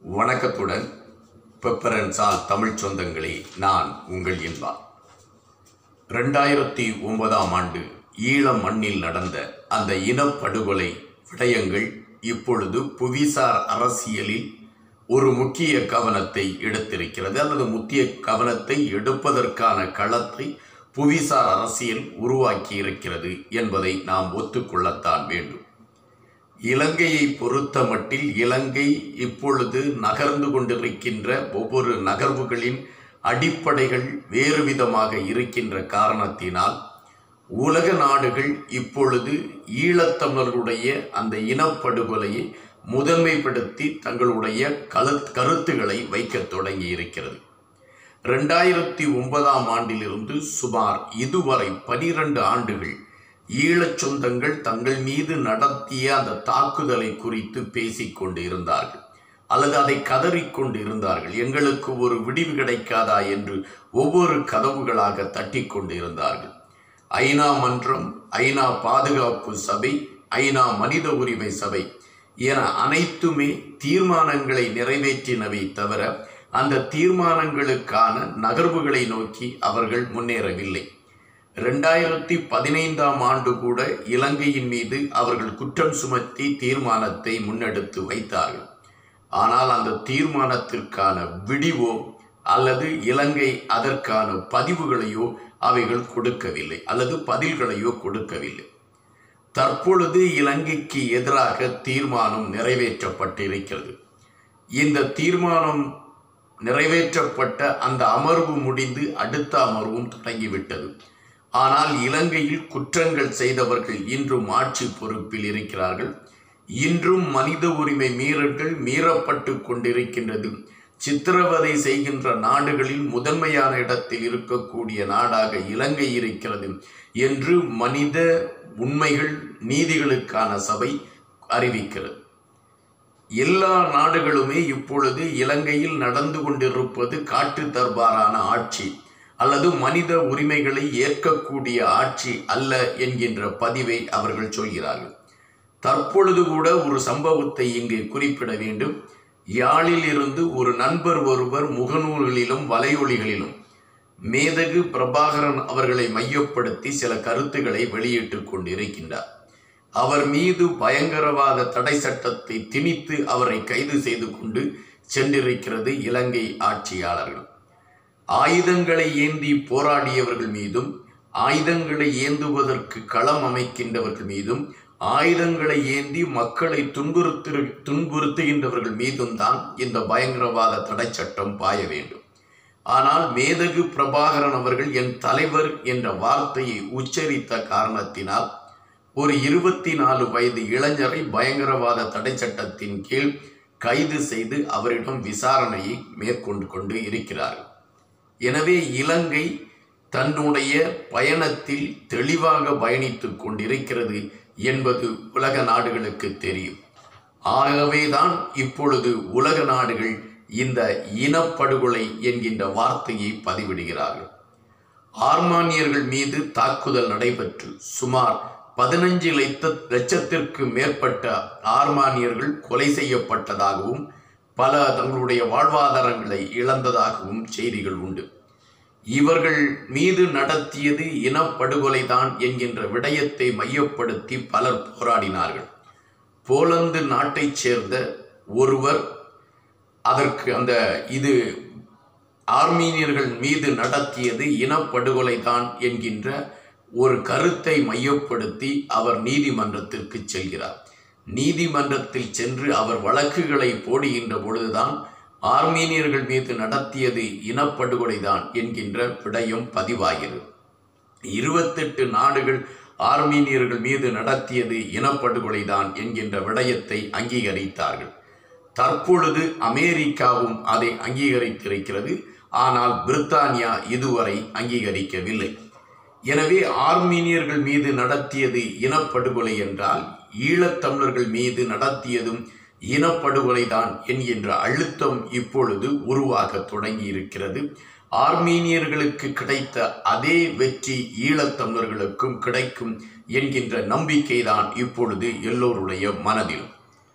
வணக்கத்துடன் பெப்பரன்சால் தமிழ் சொந்தங்களே நான் உங்கள் இன்பா ரெண்டாயிரத்தி ஒன்பதாம் ஆண்டு ஈழ மண்ணில் நடந்த அந்த இனப்படுகொலை விடயங்கள் இப்பொழுது புவிசார் அரசியலில் ஒரு முக்கிய கவனத்தை எடுத்திருக்கிறது அல்லது முக்கிய கவனத்தை எடுப்பதற்கான களத்தை புவிசார் அரசியல் உருவாக்கி இருக்கிறது என்பதை நாம் ஒத்துக்கொள்ளத்தான் வேண்டும் இலங்கையை பொறுத்த மட்டில் இலங்கை இப்பொழுது நகர்ந்து கொண்டிருக்கின்ற ஒவ்வொரு நகர்வுகளின் அடிப்படைகள் வேறு விதமாக இருக்கின்ற காரணத்தினால் உலக நாடுகள் இப்பொழுது ஈழத்தமிழர்களுடைய அந்த இனப்படுகொலையை முதன்மைப்படுத்தி தங்களுடைய கரு கருத்துக்களை வைக்கத் தொடங்கி இருக்கிறது ரெண்டாயிரத்தி ஒன்பதாம் ஆண்டிலிருந்து சுமார் இதுவரை பனிரெண்டு ஆண்டுகள் ஈழச் சொந்தங்கள் தங்கள் மீது நடத்திய அந்த தாக்குதலை குறித்து பேசிக் கொண்டு இருந்தார்கள் அல்லது அதை கதறிக்கொண்டு இருந்தார்கள் எங்களுக்கு ஒரு விடிவு கிடைக்காதா என்று ஒவ்வொரு கதவுகளாக தட்டி கொண்டு இருந்தார்கள் ஐநா மன்றம் ஐநா பாதுகாப்பு சபை ஐநா மனித உரிமை சபை என அனைத்துமே தீர்மானங்களை நிறைவேற்றினவை தவிர அந்த தீர்மானங்களுக்கான நகர்வுகளை நோக்கி அவர்கள் முன்னேறவில்லை ரெண்டாயிரத்தி பதினைந்தாம் ஆண்டு கூட இலங்கையின் மீது அவர்கள் குற்றம் சுமத்தி தீர்மானத்தை முன்னெடுத்து வைத்தார்கள் ஆனால் அந்த தீர்மானத்திற்கான விடிவோ அல்லது இலங்கை அதற்கான பதிவுகளையோ அவைகள் கொடுக்கவில்லை அல்லது பதில்களையோ கொடுக்கவில்லை தற்பொழுது இலங்கைக்கு எதிராக தீர்மானம் நிறைவேற்றப்பட்டிருக்கிறது இந்த தீர்மானம் நிறைவேற்றப்பட்ட அந்த அமர்வு முடிந்து அடுத்த அமர்வும் தொடங்கிவிட்டது ஆனால் இலங்கையில் குற்றங்கள் செய்தவர்கள் இன்றும் ஆட்சி பொறுப்பில் இருக்கிறார்கள் இன்றும் மனித உரிமை மீறல்கள் மீறப்பட்டு கொண்டிருக்கின்றது சித்திரவதை செய்கின்ற நாடுகளில் முதன்மையான இடத்தில் இருக்கக்கூடிய நாடாக இலங்கை இருக்கிறது என்று மனித உண்மைகள் நீதிகளுக்கான சபை அறிவிக்கிறது எல்லா நாடுகளுமே இப்பொழுது இலங்கையில் நடந்து கொண்டிருப்பது காட்டு தர்பாரான ஆட்சி அல்லது மனித உரிமைகளை ஏற்கக்கூடிய ஆட்சி அல்ல என்கின்ற பதிவை அவர்கள் சொல்கிறார்கள் தற்பொழுது கூட ஒரு சம்பவத்தை இங்கு குறிப்பிட வேண்டும் யாழில் இருந்து ஒரு நண்பர் ஒருவர் முகநூல்களிலும் வலையொலிகளிலும் மேதகு பிரபாகரன் அவர்களை மையப்படுத்தி சில கருத்துக்களை வெளியிட்டுக் கொண்டிருக்கின்றார் அவர் மீது பயங்கரவாத தடை சட்டத்தை திணித்து அவரை கைது செய்து கொண்டு சென்றிருக்கிறது இலங்கை ஆட்சியாளர்கள் ஆயுதங்களை ஏந்தி போராடியவர்கள் மீதும் ஆயுதங்களை ஏந்துவதற்கு களம் அமைக்கின்றவர்கள் மீதும் ஆயுதங்களை ஏந்தி மக்களை துன்புறுத்து துன்புறுத்துகின்றவர்கள் மீதும் தான் இந்த பயங்கரவாத தடை சட்டம் பாய வேண்டும் ஆனால் மேதகு பிரபாகரன் அவர்கள் என் தலைவர் என்ற வார்த்தையை உச்சரித்த காரணத்தினால் ஒரு இருபத்தி நாலு வயது இளைஞரை பயங்கரவாத தடை சட்டத்தின் கீழ் கைது செய்து அவரிடம் விசாரணையை மேற்கொண்டு கொண்டு இருக்கிறார்கள் எனவே இலங்கை தன்னுடைய பயணத்தில் தெளிவாக பயணித்துக் கொண்டிருக்கிறது என்பது உலக நாடுகளுக்கு தெரியும் ஆகவேதான் இப்பொழுது உலக நாடுகள் இந்த இனப்படுகொலை என்கின்ற வார்த்தையை பதிவிடுகிறார்கள் ஆர்மானியர்கள் மீது தாக்குதல் நடைபெற்று சுமார் பதினஞ்சு லட்ச லட்சத்திற்கு மேற்பட்ட ஆர்மானியர்கள் கொலை செய்யப்பட்டதாகவும் பல தங்களுடைய வாழ்வாதாரங்களை இழந்ததாகவும் செய்திகள் உண்டு இவர்கள் மீது நடத்தியது இனப்படுகொலைதான் என்கின்ற விடயத்தை மையப்படுத்தி பலர் போராடினார்கள் போலந்து நாட்டைச் சேர்ந்த ஒருவர் அதற்கு அந்த இது ஆர்மீனியர்கள் மீது நடத்தியது இனப்படுகொலைதான் என்கின்ற ஒரு கருத்தை மையப்படுத்தி அவர் நீதிமன்றத்திற்கு செல்கிறார் நீதிமன்றத்தில் சென்று அவர் வழக்குகளை போடுகின்ற பொழுதுதான் ஆர்மீனியர்கள் மீது நடத்தியது இனப்படுகொலைதான் என்கின்ற விடயம் பதிவாகிறது இருபத்தெட்டு நாடுகள் ஆர்மீனியர்கள் மீது நடத்தியது இனப்படுகொலைதான் என்கின்ற விடயத்தை அங்கீகரித்தார்கள் தற்பொழுது அமெரிக்காவும் அதை அங்கீகரித்திருக்கிறது ஆனால் பிரித்தானியா இதுவரை அங்கீகரிக்கவில்லை எனவே ஆர்மீனியர்கள் மீது நடத்தியது இனப்படுகொலை என்றால் ஈழத்தமிழர்கள் மீது நடத்தியதும் இனப்படுகொலைதான் என்கின்ற அழுத்தம் இப்பொழுது உருவாக தொடங்கி இருக்கிறது ஆர்மீனியர்களுக்கு கிடைத்த அதே வெற்றி ஈழத்தமிழர்களுக்கும் கிடைக்கும் என்கின்ற நம்பிக்கைதான் இப்பொழுது எல்லோருடைய மனதிலும்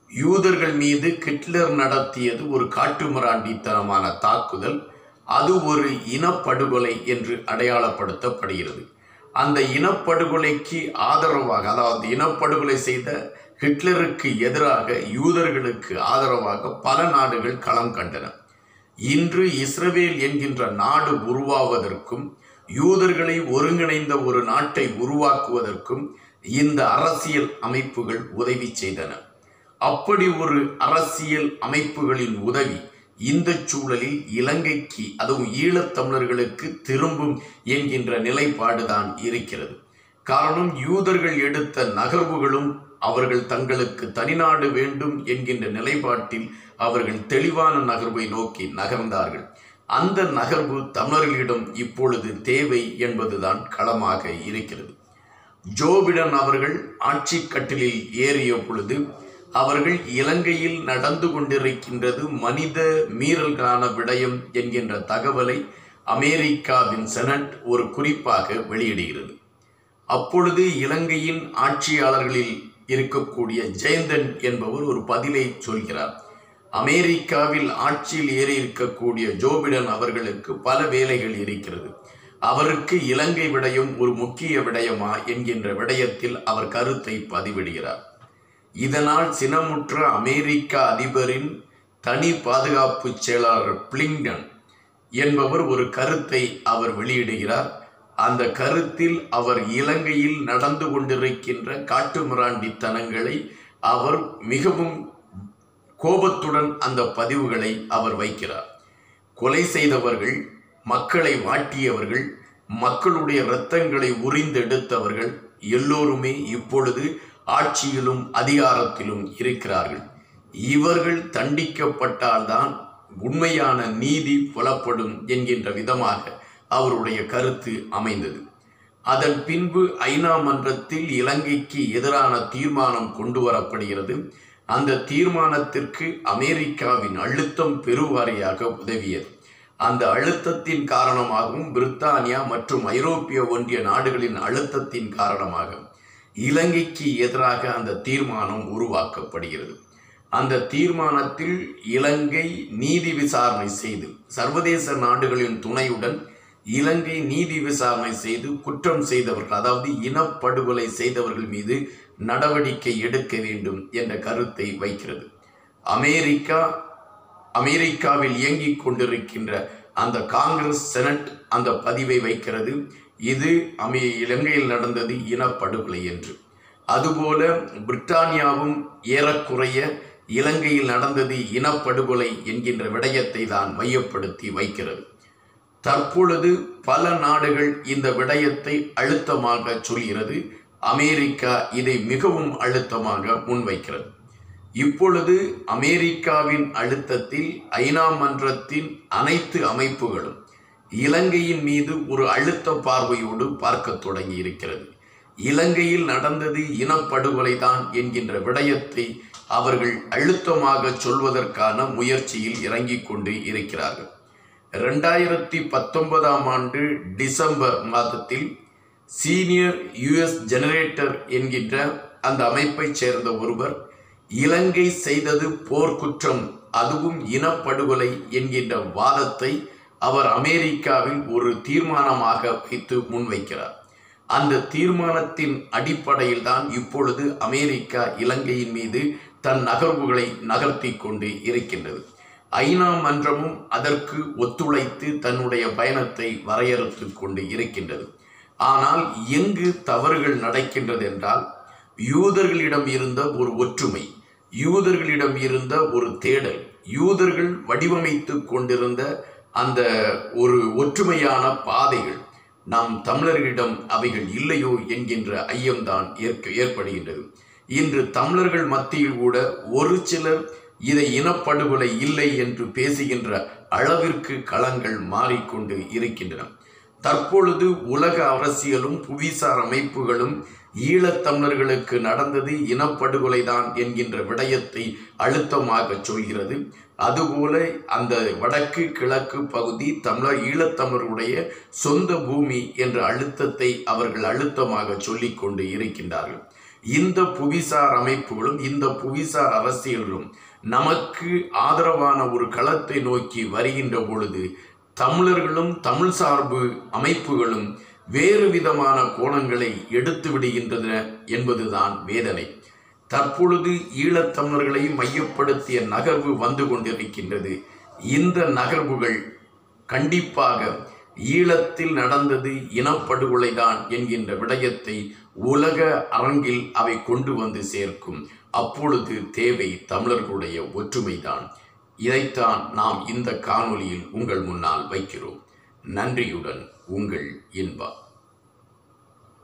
யூதர்கள் மீது ஹிட்லர் நடத்தியது ஒரு காட்டுமிராண்டித்தனமான தாக்குதல் அது ஒரு இனப்படுகொலை என்று அடையாளப்படுத்தப்படுகிறது அந்த இனப்படுகொலைக்கு ஆதரவாக அதாவது இனப்படுகொலை செய்த ஹிட்லருக்கு எதிராக யூதர்களுக்கு ஆதரவாக பல நாடுகள் களம் கண்டன இன்று இஸ்ரவேல் என்கின்ற நாடு உருவாவதற்கும் யூதர்களை ஒருங்கிணைந்த ஒரு நாட்டை உருவாக்குவதற்கும் இந்த அரசியல் அமைப்புகள் உதவி செய்தன அப்படி ஒரு அரசியல் அமைப்புகளின் உதவி இந்த சூழலில் இலங்கைக்கு அதுவும் ஈழத்தமிழர்களுக்கு திரும்பும் என்கின்ற நிலைப்பாடுதான் இருக்கிறது காரணம் யூதர்கள் எடுத்த நகர்வுகளும் அவர்கள் தங்களுக்கு தனிநாடு வேண்டும் என்கின்ற நிலைப்பாட்டில் அவர்கள் தெளிவான நகர்வை நோக்கி நகர்ந்தார்கள் அந்த நகர்வு தமிழர்களிடம் இப்பொழுது தேவை என்பதுதான் களமாக இருக்கிறது ஜோபிடன் அவர்கள் ஆட்சி கட்டிலில் ஏறிய பொழுது அவர்கள் இலங்கையில் நடந்து கொண்டிருக்கின்றது மனித மீறல்களான விடயம் என்கின்ற தகவலை அமெரிக்காவின் செனட் ஒரு குறிப்பாக வெளியிடுகிறது அப்பொழுது இலங்கையின் ஆட்சியாளர்களில் இருக்கக்கூடிய ஜெயந்தன் என்பவர் ஒரு பதிலை சொல்கிறார் அமெரிக்காவில் ஆட்சியில் ஏறி இருக்கக்கூடிய ஜோபிடன் அவர்களுக்கு பல வேலைகள் இருக்கிறது அவருக்கு இலங்கை விடயம் ஒரு முக்கிய விடயமா என்கின்ற விடயத்தில் அவர் கருத்தை பதிவிடுகிறார் இதனால் சினமுற்ற அமெரிக்க அதிபரின் தனி பாதுகாப்பு செயலாளர் பிளிங்டன் என்பவர் ஒரு கருத்தை அவர் வெளியிடுகிறார் அந்த கருத்தில் அவர் இலங்கையில் நடந்து கொண்டிருக்கின்ற காட்டுமிராண்டித்தனங்களை அவர் மிகவும் கோபத்துடன் அந்த பதிவுகளை அவர் வைக்கிறார் கொலை செய்தவர்கள் மக்களை வாட்டியவர்கள் மக்களுடைய இரத்தங்களை உறிந்தெடுத்தவர்கள் எல்லோருமே இப்பொழுது ஆட்சியிலும் அதிகாரத்திலும் இருக்கிறார்கள் இவர்கள் தண்டிக்கப்பட்டால்தான் உண்மையான நீதி புலப்படும் என்கின்ற விதமாக அவருடைய கருத்து அமைந்தது அதன் பின்பு ஐநா மன்றத்தில் இலங்கைக்கு எதிரான தீர்மானம் கொண்டு வரப்படுகிறது அந்த தீர்மானத்திற்கு அமெரிக்காவின் அழுத்தம் பெருவாரியாக உதவியது அந்த அழுத்தத்தின் காரணமாகவும் பிரித்தானியா மற்றும் ஐரோப்பிய ஒன்றிய நாடுகளின் அழுத்தத்தின் காரணமாக இலங்கைக்கு எதிராக அந்த தீர்மானம் உருவாக்கப்படுகிறது அந்த தீர்மானத்தில் இலங்கை நீதி விசாரணை செய்து சர்வதேச நாடுகளின் துணையுடன் இலங்கை நீதி விசாரணை செய்து குற்றம் செய்தவர்கள் அதாவது இனப்படுகொலை செய்தவர்கள் மீது நடவடிக்கை எடுக்க வேண்டும் என்ற கருத்தை வைக்கிறது அமெரிக்கா அமெரிக்காவில் இயங்கிக் கொண்டிருக்கின்ற அந்த காங்கிரஸ் செனட் அந்த பதிவை வைக்கிறது இது அமே இலங்கையில் நடந்தது இனப்படுகொலை என்று அதுபோல பிரிட்டானியாவும் ஏறக்குறைய இலங்கையில் நடந்தது இனப்படுகொலை என்கின்ற விடயத்தை தான் மையப்படுத்தி வைக்கிறது தற்பொழுது பல நாடுகள் இந்த விடயத்தை அழுத்தமாக சொல்கிறது அமெரிக்கா இதை மிகவும் அழுத்தமாக முன்வைக்கிறது இப்பொழுது அமெரிக்காவின் அழுத்தத்தில் ஐநா மன்றத்தின் அனைத்து அமைப்புகளும் இலங்கையின் மீது ஒரு அழுத்த பார்வையோடு பார்க்க தொடங்கி இருக்கிறது இலங்கையில் நடந்தது இனப்படுகொலைதான் என்கின்ற விடயத்தை அவர்கள் அழுத்தமாக சொல்வதற்கான முயற்சியில் இறங்கிக் கொண்டு இருக்கிறார்கள் ரெண்டாயிரத்தி பத்தொன்பதாம் ஆண்டு டிசம்பர் மாதத்தில் சீனியர் யுஎஸ் ஜெனரேட்டர் என்கின்ற அந்த அமைப்பைச் சேர்ந்த ஒருவர் இலங்கை செய்தது போர்க்குற்றம் அதுவும் இனப்படுகொலை என்கின்ற வாதத்தை அவர் அமெரிக்காவில் ஒரு தீர்மானமாக வைத்து முன்வைக்கிறார் அந்த தீர்மானத்தின் அடிப்படையில் தான் இப்பொழுது அமெரிக்கா இலங்கையின் மீது தன் நகர்வுகளை நகர்த்தி கொண்டு இருக்கின்றது ஐநா மன்றமும் அதற்கு ஒத்துழைத்து தன்னுடைய பயணத்தை வரையறுத்து கொண்டு இருக்கின்றது ஆனால் எங்கு தவறுகள் நடக்கின்றது என்றால் யூதர்களிடம் இருந்த ஒரு ஒற்றுமை யூதர்களிடம் இருந்த ஒரு தேடல் யூதர்கள் வடிவமைத்து கொண்டிருந்த அந்த ஒரு ஒற்றுமையான பாதைகள் நாம் தமிழர்களிடம் அவைகள் இல்லையோ என்கின்ற ஐயம்தான் ஏற்க ஏற்படுகின்றது இன்று தமிழர்கள் மத்தியில் கூட ஒரு சிலர் இதை இனப்படுகொலை இல்லை என்று பேசுகின்ற அளவிற்கு களங்கள் மாறிக்கொண்டு இருக்கின்றன தற்பொழுது உலக அரசியலும் புவிசார் அமைப்புகளும் ஈழத்தமிழர்களுக்கு நடந்தது இனப்படுகொலைதான் என்கின்ற விடயத்தை அழுத்தமாக சொல்கிறது அதுபோல அந்த வடக்கு கிழக்கு பகுதி தமிழர் ஈழத்தமிழருடைய சொந்த பூமி என்ற அழுத்தத்தை அவர்கள் அழுத்தமாக சொல்லிக் கொண்டு இருக்கின்றார்கள் இந்த புவிசார் அமைப்புகளும் இந்த புவிசார் அரசியல்களும் நமக்கு ஆதரவான ஒரு களத்தை நோக்கி வருகின்ற பொழுது தமிழர்களும் தமிழ் சார்பு அமைப்புகளும் வேறு விதமான கோணங்களை எடுத்து விடுகின்றன என்பதுதான் வேதனை தற்பொழுது ஈழத்தமிழர்களை மையப்படுத்திய நகர்வு வந்து கொண்டிருக்கின்றது இந்த நகர்வுகள் கண்டிப்பாக ஈழத்தில் நடந்தது இனப்படுகொலைதான் என்கின்ற விடயத்தை உலக அரங்கில் அவை கொண்டு வந்து சேர்க்கும் அப்பொழுது தேவை தமிழர்களுடைய ஒற்றுமைதான் இதைத்தான் நாம் இந்த காணொளியில் உங்கள் முன்னால் வைக்கிறோம் நன்றியுடன் உங்கள் இன்பா